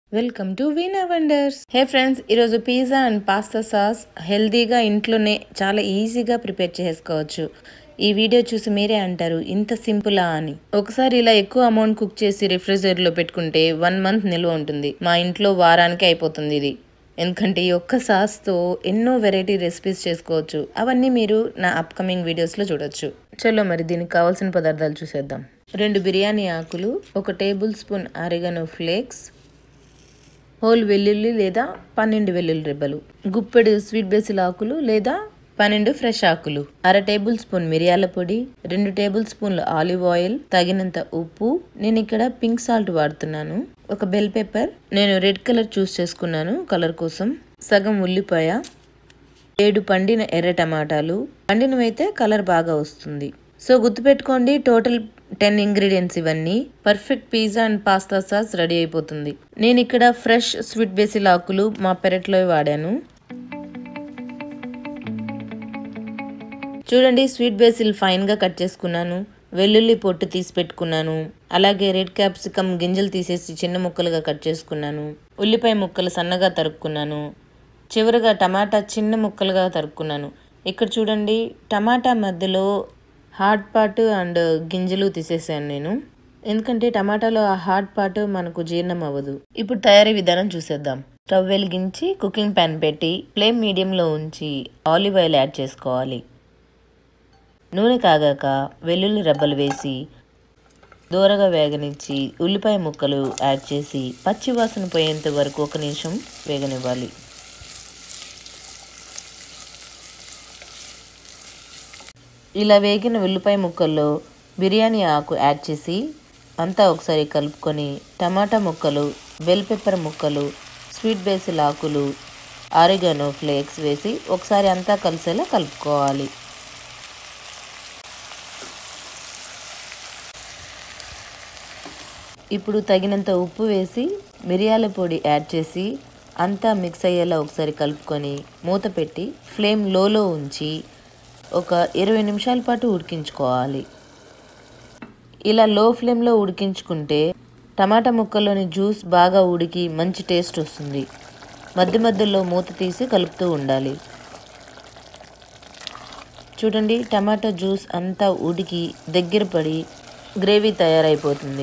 welcome to Veena wonders hey friends ఈరోజు pizza and pasta sauce హెల్తీగా ఇంట్లోనే చాలా ఈజీగా ప్రిపేర్ చేసుకోవచ్చు ఈ వీడియో చూసి మీరే అంటారు ఇంత సింపులా అని ఒకసారి ఇలా ఎక్కువ అమౌంట్ కుక్ చేసి రిఫ్రిజరేటర్ లో పెట్టుకుంటే వన్ మంత్ నిల్వ ఉంటుంది మా ఇంట్లో వారానికి అయిపోతుంది ఇది ఎందుకంటే ఈ ఒక్క సాస్తో ఎన్నో వెరైటీ రెసిపీస్ చేసుకోవచ్చు అవన్నీ మీరు నా అప్కమింగ్ వీడియోస్లో చూడొచ్చు చలో మరి దీనికి కావాల్సిన పదార్థాలు చూసేద్దాం రెండు బిర్యానీ ఆకులు ఒక table spoon oregano flakes whole వెల్లుల్లి లేదా పన్నెండు వెల్లుల్లి రెబ్బలు గుప్పెడు స్వీట్ బేసిల్ ఆకులు లేదా పన్నెండు ఫ్రెష్ ఆకులు అర టేబుల్ స్పూన్ మిరియాల పొడి రెండు టేబుల్ స్పూన్లు ఆలివ్ ఆయిల్ తగినంత ఉప్పు నేను ఇక్కడ పింక్ సాల్ట్ వాడుతున్నాను ఒక బెల్ పెప్పర్ నేను రెడ్ కలర్ చూస్ చేసుకున్నాను కలర్ కోసం సగం ఉల్లిపాయ ఏడు పండిన ఎర్ర టమాటాలు పండినవైతే కలర్ బాగా వస్తుంది సో గుర్తుపెట్టుకోండి టోటల్ టెన్ ఇంగ్రీడియంట్స్ ఇవన్నీ perfect pizza and pasta sauce ready అయిపోతుంది నేను ఇక్కడ ఫ్రెష్ స్వీట్ బేసిల్ ఆకులు మా పెరట్లో వాడాను చూడండి స్వీట్ బేసిల్ ఫైన్గా కట్ చేసుకున్నాను వెల్లుల్లి పొట్టు తీసి పెట్టుకున్నాను అలాగే రెడ్ క్యాప్సికమ్ గింజలు తీసేసి చిన్న ముక్కలుగా కట్ చేసుకున్నాను ఉల్లిపాయ ముక్కలు సన్నగా తరుక్కున్నాను చివరగా టమాటా చిన్న ముక్కలుగా తరుక్కున్నాను ఇక్కడ చూడండి టమాటా మధ్యలో హార్డ్ పార్ట్ అండ్ గింజలు తీసేసాను నేను ఎందుకంటే టమాటాలో ఆ హార్డ్ పార్ట్ మనకు జీర్ణం అవ్వదు ఇప్పుడు తయారీ విధానం చూసేద్దాం స్టవ్ వెలిగించి కుకింగ్ ప్యాన్ పెట్టి ఫ్లేమ్ మీడియంలో ఉంచి ఆలివ్ ఆయిల్ యాడ్ చేసుకోవాలి నూనె కాగాక వెల్లుల్లి రెబ్బలు వేసి దూరగా వేగనిచ్చి ఉల్లిపాయ ముక్కలు యాడ్ చేసి పచ్చి వాసన పోయేంత వరకు ఒక నిమిషం వేగనివ్వాలి ఇలా వేగిన ఉల్లిపాయ ముక్కల్లో బిర్యానీ ఆకు యాడ్ చేసి అంతా ఒకసారి కలుపుకొని టమాటా ముక్కలు బెల్ పెప్పర్ ముక్కలు స్వీట్ బేసిల్ ఆకులు ఆరిగానో ఫ్లేక్స్ వేసి ఒకసారి అంతా కలిసేలా కలుపుకోవాలి ఇప్పుడు తగినంత ఉప్పు వేసి మిరియాల పొడి యాడ్ చేసి అంతా మిక్స్ అయ్యేలా ఒకసారి కలుపుకొని మూత పెట్టి ఫ్లేమ్ లోలో ఉంచి ఒక ఇరవై నిమిషాల పాటు ఉడికించుకోవాలి ఇలా లో ఫ్లేమ్లో ఉడికించుకుంటే టమాటా ముక్కల్లోని జ్యూస్ బాగా ఉడికి మంచి టేస్ట్ వస్తుంది మధ్య మధ్యలో మూత తీసి కలుపుతూ ఉండాలి చూడండి టమాటా జ్యూస్ అంతా ఉడికి దగ్గర పడి గ్రేవీ తయారైపోతుంది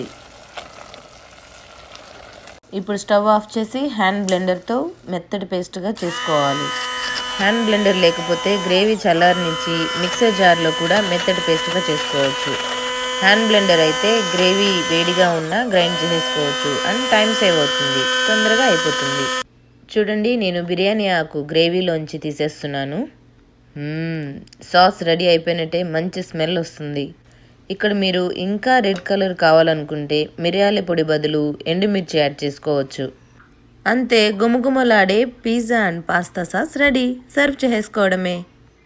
ఇప్పుడు స్టవ్ ఆఫ్ చేసి హ్యాండ్ బ్లెండర్తో మెత్తటి పేస్ట్గా చేసుకోవాలి హ్యాండ్ బ్లెండర్ లేకపోతే గ్రేవీ చల్లారనిచ్చి మిక్సర్ జార్లో కూడా మెత్తటి పేస్ట్గా చేసుకోవచ్చు హ్యాండ్ బ్లెండర్ అయితే గ్రేవీ వేడిగా ఉన్నా గ్రైండ్ చేసేసుకోవచ్చు అండ్ టైం సేవ్ అవుతుంది తొందరగా అయిపోతుంది చూడండి నేను బిర్యానీ ఆకు గ్రేవీలోంచి తీసేస్తున్నాను సాస్ రెడీ అయిపోయినట్టే మంచి స్మెల్ వస్తుంది ఇక్కడ మీరు ఇంకా రెడ్ కలర్ కావాలనుకుంటే మిరియాల పొడి బదులు ఎండుమిర్చి యాడ్ చేసుకోవచ్చు అంతే గుమగుమలాడే pizza and pasta sauce ready serve చేసుకోవడమే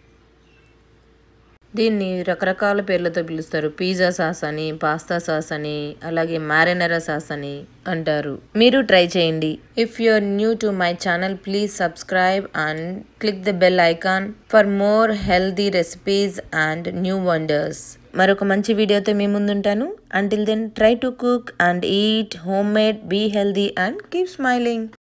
దీన్ని రకరకాల పేర్లతో పిలుస్తారు పిజ్జా సాస్ అని పాస్తా సాస్ అని అలాగే మ్యారినరా సాస్ అని అంటారు మీరు ట్రై చేయండి if you are new to my channel please subscribe and click the bell icon for more healthy recipes and new wonders మరొక మంచి వీడియోతో మీ ముందుంటాను until then try to cook and eat homemade be healthy and keep smiling